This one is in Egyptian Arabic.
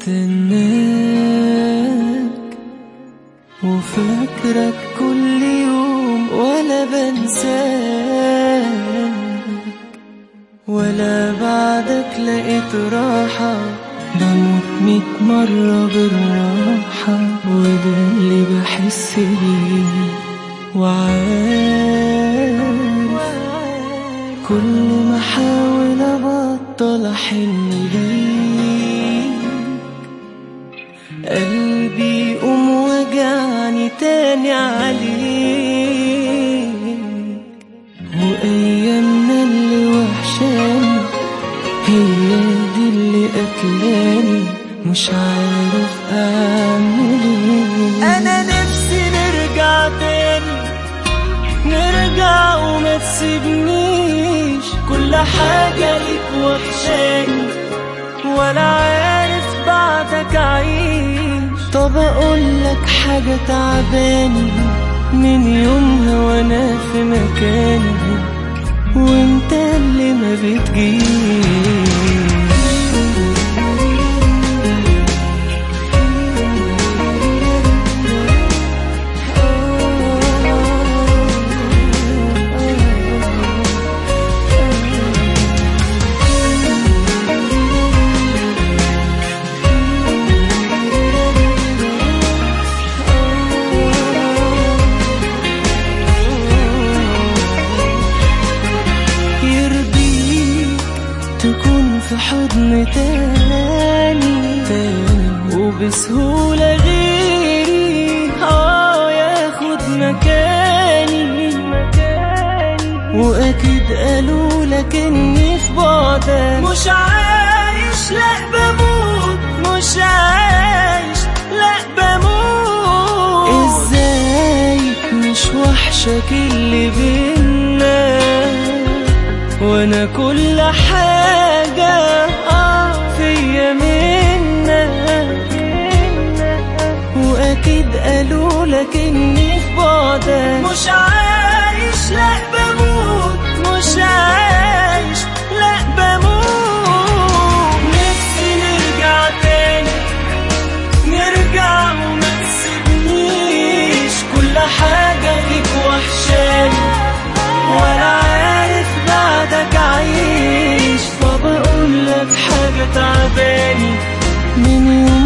بستناك وفاكرك كل يوم ولا بنساك ولا بعدك لقيت راحة بموت ميت مرة بالراحة وده اللي بحس بيه وعارف كل ما احاول ابطل احن ليك قلبي يقوم وجعني تاني عليك وايامنا اللي وحشاني هي دي اللي قتلاني مش عارف اعمل ايه انا نفسي نرجع تاني نرجع وما تسيبنيش كل حاجة ليك وحشاني ولا عارف بعدك عيش طب اقول لك حاجة تعباني من يومها وانا في مكاني وانت اللي ما بتجيش يرضيك تكون في حضن تاني, تاني وبسهولة غيري اه ياخد مكاني واكيد قالوا لك اني في بعدك مش عايش لا بموت مش عايش لا بموت ازاي مش وحشك اللي بينا وانا كل حاجة اه فيا منك واكيد قالوا لك اني في بعدك مش عايش لا بموت مش عايش لا بموت نفسي نرجع تاني نرجع وما تسيبنيش كل حاجة ليك وحشاني ولا عارف بعدك عايش فبقول لك حاجة تعباني من يوم